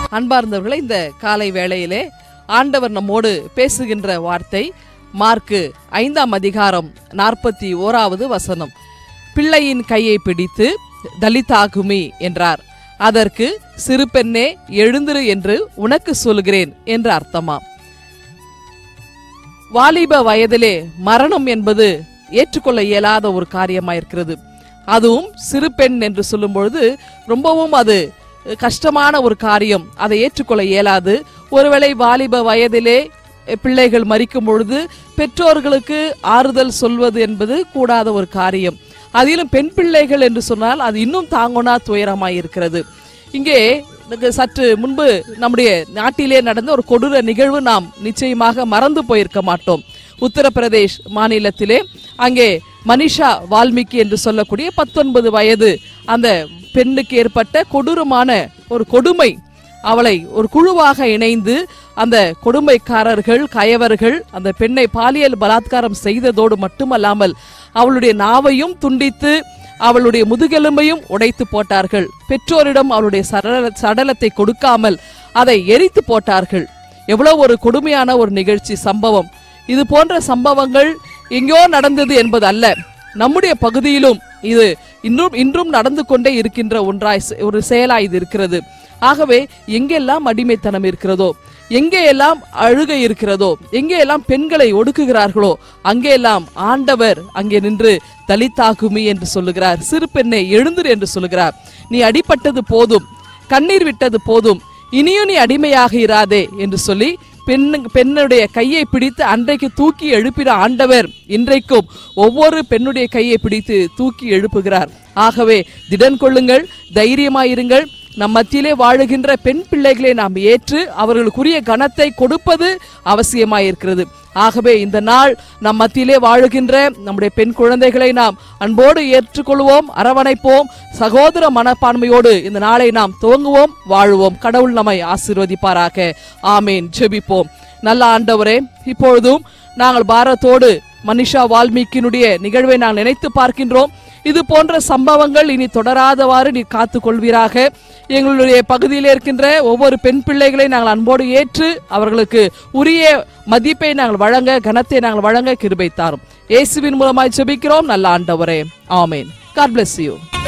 அன்பார்ந்தவர்களே இந்த காலை வேளையிலே ஆண்டவர் நம்மோடு பேசுகின்ற வார்த்தை மார்க்கு ஐந்தாம் அதிகாரம் நாற்பத்தி ஓராவது வசனம் பிள்ளையின் கையை பிடித்து தலிதாகுமி என்றார் அதற்கு சிறு பெண்ணே எழுந்திரு என்று உனக்கு சொல்கிறேன் என்று அர்த்தமாம் வாலிப வயதிலே மரணம் என்பது ஏற்றுக்கொள்ள இயலாத ஒரு காரியமாயிருக்கிறது அதுவும் சிறு பெண் என்று சொல்லும் பொழுது ரொம்பவும் அது கஷ்டமான ஒரு காரியம் அதை ஏற்றுக்கொள்ள இயலாது ஒருவேளை வாலிப வயதிலே பிள்ளைகள் மறிக்கும் பொழுது பெற்றோர்களுக்கு ஆறுதல் சொல்வது என்பது கூடாத ஒரு காரியம் அதிலும் பெண் பிள்ளைகள் என்று சொன்னால் அது இன்னும் தாங்கொணா துயரமாய் இருக்கிறது இங்கே எனக்கு சற்று முன்பு நம்முடைய நாட்டிலே நடந்த ஒரு கொடூர நிகழ்வு நாம் நிச்சயமாக மறந்து போயிருக்க மாட்டோம் உத்தரப்பிரதேஷ் மாநிலத்திலே அங்கே மனிஷா வால்மீகி என்று சொல்லக்கூடிய பத்தொன்பது வயது அந்த பெண்ணுக்கு ஏற்பட்ட கொடூரமான ஒரு கொடுமை அவளை ஒரு குழுவாக இணைந்து அந்த கொடுமைக்காரர்கள் கயவர்கள் அந்த பெண்ணை பாலியல் பலாத்காரம் செய்ததோடு மட்டுமல்லாமல் அவளுடைய நாவையும் துண்டித்து அவளுடைய முதுகெலும்பையும் உடைத்து போட்டார்கள் பெற்றோரிடம் அவளுடைய சடல சடலத்தை கொடுக்காமல் அதை எரித்து போட்டார்கள் எவ்வளவு ஒரு கொடுமையான ஒரு நிகழ்ச்சி சம்பவம் இது போன்ற சம்பவங்கள் எங்கேயோ நடந்தது என்பது அல்ல நம்முடைய பகுதியிலும் இது இன்றும் இன்றும் நடந்து கொண்டே இருக்கின்ற ஒன்றாய் செ- ஒரு செயலாய் இது இருக்கிறது ஆகவே எங்கெல்லாம் அடிமைத்தனம் இருக்கிறதோ எங்கே எல்லாம் அழுகை இருக்கிறதோ எங்கே எல்லாம் பெண்களை ஒடுக்குகிறார்களோ அங்கெல்லாம் ஆண்டவர் அங்கே நின்று தலித்தாகுமி என்று சொல்லுகிறார் சிறு பெண்ணை எழுந்திரு என்று சொல்லுகிறார் நீ அடிபட்டது போதும் கண்ணீர் விட்டது போதும் இனியும் நீ அடிமையாக இராதே என்று சொல்லி பெண்ணு பெண்ணுடைய கையை பிடித்து அன்றைக்கு தூக்கி எழுப்பின ஆண்டவர் இன்றைக்கும் ஒவ்வொரு பெண்ணுடைய கையை பிடித்து தூக்கி எழுப்புகிறார் ஆகவே திடன் கொள்ளுங்கள் தைரியமாயிருங்கள் நம் மத்தியிலே வாழுகின்ற பெண் பிள்ளைகளை நாம் ஏற்று அவர்களுக்குரிய கனத்தை கொடுப்பது அவசியமாயிருக்கிறது ஆகவே இந்த நாள் நம் மத்தியிலே வாழுகின்ற நம்முடைய பெண் குழந்தைகளை நாம் அன்போடு ஏற்றுக்கொள்வோம் அரவணைப்போம் சகோதர மனப்பான்மையோடு இந்த நாளை நாம் துவங்குவோம் வாழுவோம் கடவுள் நம்மை ஆசீர்வதிப்பாராக ஆமேன் ஜெபிப்போம் நல்ல ஆண்டவரே இப்பொழுதும் நாங்கள் பாரத்தோடு மனிஷா வால்மீகியினுடைய நிகழ்வை நாங்கள் நினைத்து பார்க்கின்றோம் இது போன்ற சம்பவங்கள் இனி தொடராதவாறு நீ காத்து கொள்வீராக எங்களுடைய பகுதியில் இருக்கின்ற ஒவ்வொரு பெண் பிள்ளைகளை நாங்கள் அன்போடு ஏற்று அவர்களுக்கு உரிய மதிப்பை நாங்கள் வழங்க கனத்தை நாங்கள் வழங்க கிருபை தாரும் இயேசுவின் மூலமாய் ஜெபிக்கிறோம் நல்ல ஆண்டவரே ஆமேன் காட் bless you